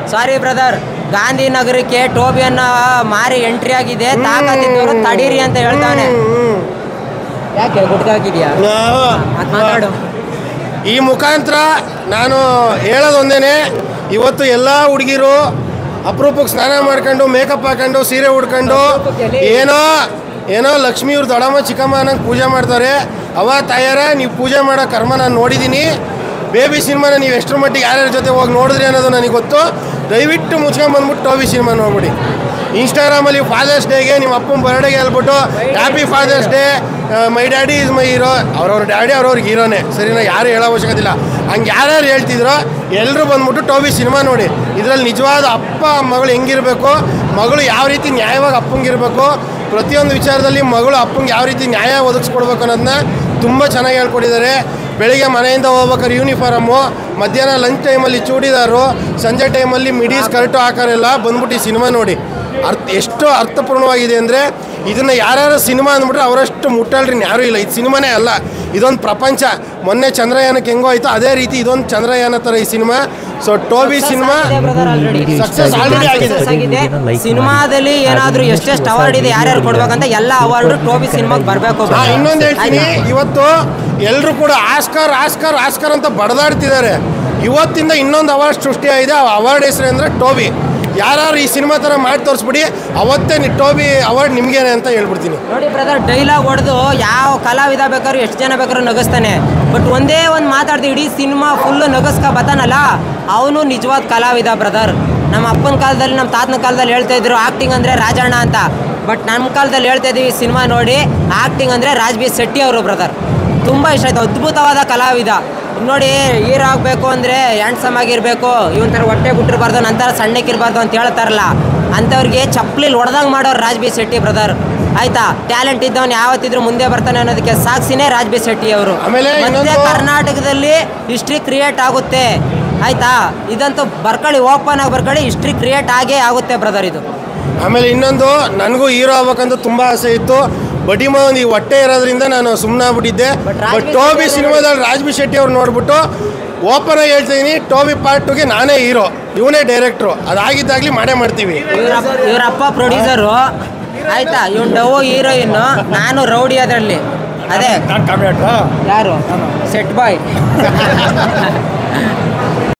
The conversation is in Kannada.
ಸಾರಿ ಬ್ರದರ್ ಗಾಂಧಿನಗರಕ್ಕೆ ಟೋಬಿಯನ್ನ ಮಾರಿ ಎಂಟ್ರಿ ಆಗಿದೆ ತಾಕತ್ತಿದ್ದವರು ತಡೀರಿ ಅಂತ ಹೇಳ್ತಾನೆ ಯಾಕೆ ಗುಡ್ಕಾಕಿದ್ಯಾ ಅದ್ ಮಾತಾಡು ಈ ಮುಖಾಂತರ ನಾನು ಹೇಳೋದೊಂದೇನೆ ಇವತ್ತು ಎಲ್ಲ ಹುಡುಗಿರು ಅಪರೂಪಕ್ಕೆ ಸ್ನಾನ ಮಾಡ್ಕೊಂಡು ಮೇಕಪ್ ಹಾಕೊಂಡು ಸೀರೆ ಉಡ್ಕೊಂಡು ಏನೋ ಏನೋ ಲಕ್ಷ್ಮಿ ಇವ್ರು ದೊಡ್ಡಮ್ಮ ಚಿಕ್ಕಮ್ಮ ಅನ್ನಂಗೆ ಪೂಜೆ ಮಾಡ್ತಾರೆ ಅವ ತಾಯಾರ ನೀವು ಪೂಜೆ ಮಾಡೋ ಕರ್ಮ ನಾನು ನೋಡಿದ್ದೀನಿ ಬೇಬಿ ಸಿನಿಮಾನ ನೀವು ಎಷ್ಟರ ಮಟ್ಟಿಗೆ ಯಾರ್ಯಾರ ಜೊತೆ ಹೋಗಿ ನೋಡಿದ್ರಿ ಅನ್ನೋದು ನನಗೆ ಗೊತ್ತು ದಯವಿಟ್ಟು ಮುಚ್ಕೊಂಬಂದ್ಬಿಟ್ಟು ಟೋಬಿ ಸಿನಿಮಾ ನೋಡ್ಬಿಡಿ ಇನ್ಸ್ಟಾಗ್ರಾಮಲ್ಲಿ ಫಾದರ್ಸ್ ಡೇಗೆ ನಿಮ್ಮ ಅಪ್ಪನ ಬರ್ಡೇಗೆ ಹೇಳ್ಬಿಟ್ಟು happy father's day my daddy is my hero ಅವ್ರವ್ರ ಡ್ಯಾಡಿ ಅವ್ರವ್ರಿಗೆ ಹೀರೋನೇ ಸರಿನಾ ಯಾರು ಹೇಳೋ ಅವಶ್ಯಕತೆ ಇಲ್ಲ ಹಂಗೆ ಯಾರ್ಯಾರು ಹೇಳ್ತಿದ್ರೋ ಎಲ್ಲರೂ ಬಂದ್ಬಿಟ್ಟು ಟೋಬಿ ಸಿನಿಮಾ ನೋಡಿ ಇದರಲ್ಲಿ ನಿಜವಾದ ಅಪ್ಪ ಮಗಳು ಹೆಂಗಿರಬೇಕು ಮಗಳು ಯಾವ ರೀತಿ ನ್ಯಾಯವಾಗಿ ಅಪ್ಪಂಗಿರಬೇಕು ಪ್ರತಿಯೊಂದು ವಿಚಾರದಲ್ಲಿ ಮಗಳು ಅಪ್ಪಂಗೆ ಯಾವ ರೀತಿ ನ್ಯಾಯ ಒದಗಿಸ್ಕೊಡ್ಬೇಕು ಅನ್ನೋದನ್ನ ತುಂಬ ಚೆನ್ನಾಗಿ ಹೇಳ್ಕೊಟ್ಟಿದ್ದಾರೆ ಬೆಳಿಗ್ಗೆ ಮನೆಯಿಂದ ಹೋಗ್ಬೇಕಾದ್ರೆ ಯೂನಿಫಾರಮು ಮಧ್ಯಾಹ್ನ ಲಂಚ್ ಟೈಮಲ್ಲಿ ಚೂಡಿದಾರು ಸಂಜೆ ಟೈಮಲ್ಲಿ ಮಿಡಿ ಸ್ಕರ್ಟು ಹಾಕೋರೆಲ್ಲ ಬಂದ್ಬಿಟ್ಟು ಈ ಸಿನಿಮಾ ನೋಡಿ ಅರ್ಥ ಎಷ್ಟು ಅರ್ಥಪೂರ್ಣವಾಗಿದೆ ಅಂದರೆ ಇದನ್ನು ಯಾರ್ಯಾರು ಸಿನಿಮಾ ಅಂದ್ಬಿಟ್ರೆ ಅವರಷ್ಟು ಮುಟ್ಟಲ್ರಿ ಯಾರೂ ಇಲ್ಲ ಇದು ಸಿನಿಮಾನೇ ಅಲ್ಲ ಇದೊಂದು ಪ್ರಪಂಚ ಮೊನ್ನೆ ಚಂದ್ರಯಾನಕ್ಕೆ ಹೆಂಗೋ ಆಯ್ತು ಅದೇ ರೀತಿ ಇದೊಂದು ಚಂದ್ರಯಾನ ಥರ ಈ cinema so Toby cinema success already ಆಗಿದೆ Success ಆಗಿದೆ ಸಿನಿಮಾದಲ್ಲಿ ಏನಾದ್ರೂ ಎಷ್ಟೆಷ್ಟು ಅವಾರ್ಡ್ ಇದೆ ಯಾರ್ಯಾರು ಕೊಡ್ಬೇಕಂತ ಎಲ್ಲ ಅವಾರ್ಡ್ ಟೋಬಿ ಸಿನಿಮಾಗೆ ಬರಬೇಕು ಹಾ ಇನ್ನೊಂದು ಹೇಳ್ತೀನಿ ಇವತ್ತು ಎಲ್ಲರೂ ಕೂಡ ಆಸ್ಕರ್ ಆಸ್ಕರ್ ಆಸ್ಕರ್ ಅಂತ ಬಡದಾಡ್ತಿದ್ದಾರೆ ಇವತ್ತಿಂದ ಇನ್ನೊಂದು ಅವಾರ್ಡ್ ಸೃಷ್ಟಿಯಾಗಿದೆ ಆ ಅವಾರ್ಡ್ ಹೆಸರು ಅಂದರೆ ಟೋಬಿ ಯಾರು ಈ ಸಿನಿಮಾ ಥರ ಮಾಡಿ ತೋರಿಸ್ಬಿಡಿ ಅವತ್ತೇ ನಿ ಟೋಬಿ ಅವಾರ್ಡ್ ನಿಮ್ಗೇನೆ ಅಂತ ಹೇಳ್ಬಿಡ್ತೀನಿ ನೋಡಿ ಬ್ರದರ್ ಡೈಲಾಗ್ ಹೊಡೆದು ಯಾವ ಕಲಾವಿದ ಬೇಕಾದ್ರೂ ಎಷ್ಟು ಜನ ಬೇಕಾದ್ರೂ ನಗಿಸ್ತಾನೆ ಬಟ್ ಒಂದೇ ಒಂದು ಮಾತಾಡ್ತೀವಿ ಇಡೀ ಸಿನಿಮಾ ಫುಲ್ಲು ನಗಸ್ಕ ಬತಾನಲ್ಲ ಅವನು ನಿಜವಾದ ಕಲಾವಿದ ಬ್ರದರ್ ನಮ್ಮ ಅಪ್ಪನ ಕಾಲದಲ್ಲಿ ನಮ್ಮ ತಾತನ ಕಾಲದಲ್ಲಿ ಹೇಳ್ತಾ ಇದ್ರು ಆಕ್ಟಿಂಗ್ ಅಂದರೆ ರಾಜಣ್ಣ ಅಂತ ಬಟ್ ನಮ್ಮ ಕಾಲದಲ್ಲಿ ಹೇಳ್ತಾ ಇದೀವಿ ಸಿನಿಮಾ ನೋಡಿ ಆಕ್ಟಿಂಗ್ ಅಂದರೆ ರಾಜ್ ಬಿ ಶೆಟ್ಟಿ ಅವರು ಬ್ರದರ್ ತುಂಬ ಇಷ್ಟ ಆಯ್ತು ಅದ್ಭುತವಾದ ಕಲಾವಿದ ನೋಡಿ ಹೀರೋ ಆಗಬೇಕು ಅಂದರೆ ಹ್ಯಾಂಡ್ಸಮ್ ಆಗಿರಬೇಕು ಇವನ್ ಥರ ಹೊಟ್ಟೆ ಬಿಟ್ಟಿರಬಾರ್ದು ನಂತರ ಸಣ್ಣಕ್ಕಿರಬಾರ್ದು ಅಂತ ಹೇಳ್ತಾರಲ್ಲ ಅಂಥವ್ರಿಗೆ ಚಪ್ಪಲಿ ಹೊಡೆದಂಗೆ ಮಾಡೋರು ರಾಜ್ ಬಿ ಶೆಟ್ಟಿ ಬ್ರದರ್ ಆಯ್ತಾ ಟ್ಯಾಲೆಂಟ್ ಇದ್ದವನು ಯಾವತ್ತಿದ್ರು ಮುಂದೆ ಬರ್ತಾನೆ ಅನ್ನೋದಕ್ಕೆ ಸಾಕ್ಷಿನೇ ರಾಜ್ ಬಿ ಶೆಟ್ಟಿ ಅವರು ಆಮೇಲೆ ಮತ್ತೆ ಇನ್ನೊಂದು- ಕರ್ನಾಟಕದಲ್ಲಿ ಹಿಸ್ಟ್ರಿ ಕ್ರಿಯೇಟ್ ಆಗುತ್ತೆ ಆಯ್ತಾ ಇದಂತೂ ಬರ್ಕೊಳ್ಳಿ ಓಪನ್ ಆಗಿ ಬರ್ಕೊಳ್ಳಿ ಹಿಸ್ಟ್ರಿ ಕ್ರಿಯೇಟ್ ಆಗೇ ಆಗುತ್ತೆ ಬ್ರದರ್ ಇದು ಆಮೇಲೆ ಇನ್ನೊಂದು ನನಗೂ ಹೀರೋ ಆಗ್ಬೇಕಂತ ತುಂಬ ಆಸೆ ಇತ್ತು ಬಡಿಮ ಒಂದು ಈ ಹೊಟ್ಟೆ ಇರೋದ್ರಿಂದ ನಾನು ಸುಮ್ಮನೆ ಆಗ್ಬಿಟ್ಟಿದ್ದೆ But Raj but B Toby Shetty ಸಿನಿಮಾದಲ್ಲಿ ರಾಜ್ ಬಿ ಶೆಟ್ಟಿ ಅವ್ರು ನೋಡ್ಬಿಟ್ಟು ಓಪನ್ ಆಗಿ ಹೇಳ್ತಿದ್ದೀನಿ ಟೋಬಿ ಪಾರ್ಟ್ ಟುಗೆ ನಾನೇ ಹೀರೋ ಇವನೇ ಡೈರೆಕ್ಟ್ರು ಅದಾಗಿದ್ದಾಗಲಿ ಮಾಡೇ ಮಾಡ್ತೀವಿ ಇವರಪ್ಪ ಇವರಪ್ಪ ಪ್ರೊಡ್ಯೂಸರು ಆಯ್ತಾ ಇವನ್ ಡವ್ ಹೀರೋಯಿನ್ ನಾನು ರೌಡಿ ಅದರಲ್ಲಿ ಅದೇ ನಾನು ಕಾಮಿಡಿ ಯಾರು ಸೆಟ್ ಬಾಯ್